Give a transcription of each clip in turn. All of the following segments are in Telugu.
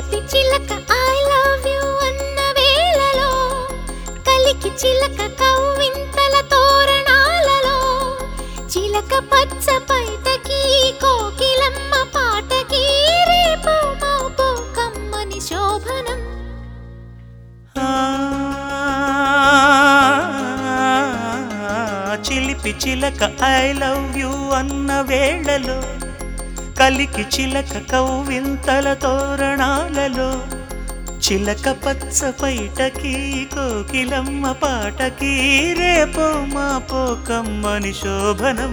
చిలిపి చిలక ఐ లవ్ యు అన్న వేళలో కలికి చిలక కవ్వింతల తోరణాలలో చిలక పచ్చ పైటకి కోకిలమ్మ పాటకి రేపు మాపు కమ్మని శోభనం ఆ, చిలిపి చిలక ఐ లవ్ యు అన్న వేళలో కలికి చిలక కవ్వింతల తోరణాలలో చిలక పచ్చ పైటకి కోకిలమ్మ పాటకి రేపో మాపో కమ్మని శోభనం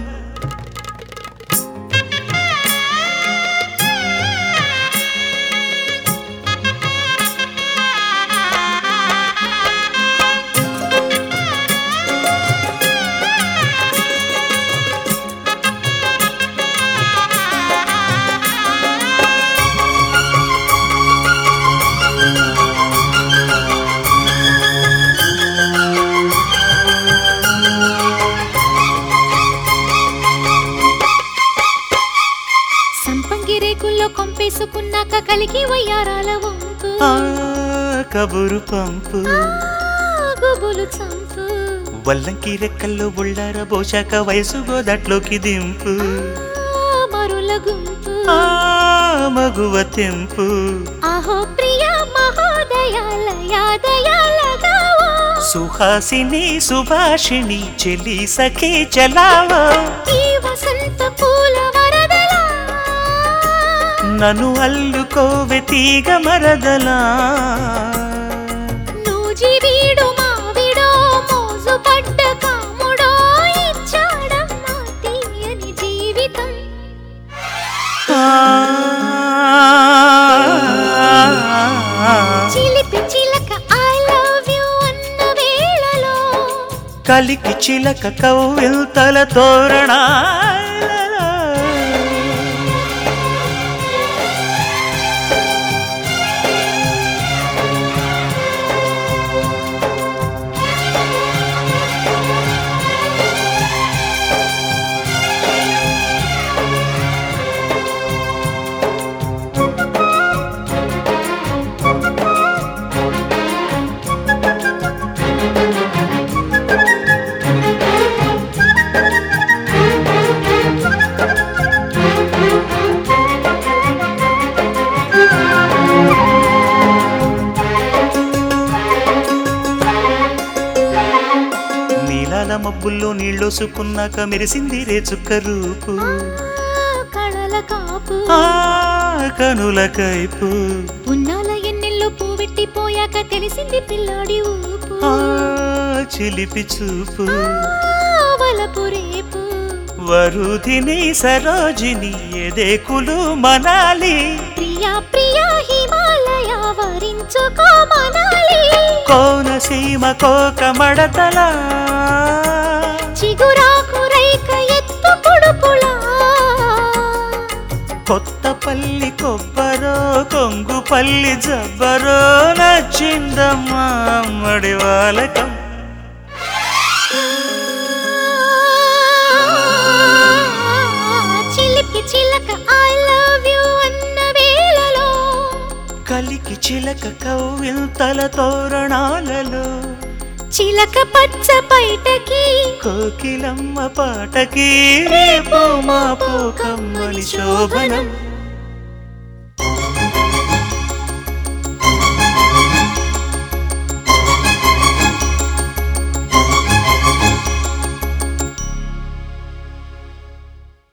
సంపంగి రేకుల్లో కొంపేసుకున్నాక కలిగి వయ్యారాల వంపు ఆ కబురు పంపు గుబులు చంపు వల్లంకి రెక్కల్లో బుళ్ళార బోశాక వయసు గోదట్లోకి దింపు ఆ మరుల గుంపు ఆ మగువ తెంపు ఆహో ప్రియ మహోదయాలయాదయాలగావో సుహాసిని సుభాషిణి చెలి సఖి చలావో ఈ వసంత పూల వరదలా నన్ను అల్లుకోవె తీగ మరదలా నూజివీడు మావిడో మోజు పడ్డ కాముడో ఇచ్చాడమ్మా తీయని జీవితం ఆ, చిలిపి చిలక ఐ లవ్ యు అన్న వేళలో కలికి చిలక కవ్విల్తల తోరణాలలో నీలాల మబ్బుల్లో నీళ్ళోసుకున్నాక మెరిసింది రే చుక్క రూపు ఆ కళల కాపు ఆ కనుల కైపు ఉన్నాల ఎన్నెల్లో పూవెట్టిపోయాక తెలిసింది పిల్లాడి ఊపు ఆ చిలిపి చూపు వలపు రేపు వరుధిని సరోజిని ఎదేకులు మనాలి ప్రియా ప్రియా హిమాలయ వరించుకో మనాలి కోనసీమ కోక మడతల చిగురాకు రైక ఎత్తు కుడుపులా కొత్త పల్లి కొబ్బరో కొంగు పల్లి జబ్బరో నచ్చిందమ్మా అమ్మడి వాలకం చిలిపి చిలక ఐ లవ్ యు అన్న వేళలో కలికి చిలక కవ్విల్తల తోరణాలలో చిలక పచ్చ పైటకి కోకిలమ్మ పాటకి రేపు మాపు కమ్మని శోభనం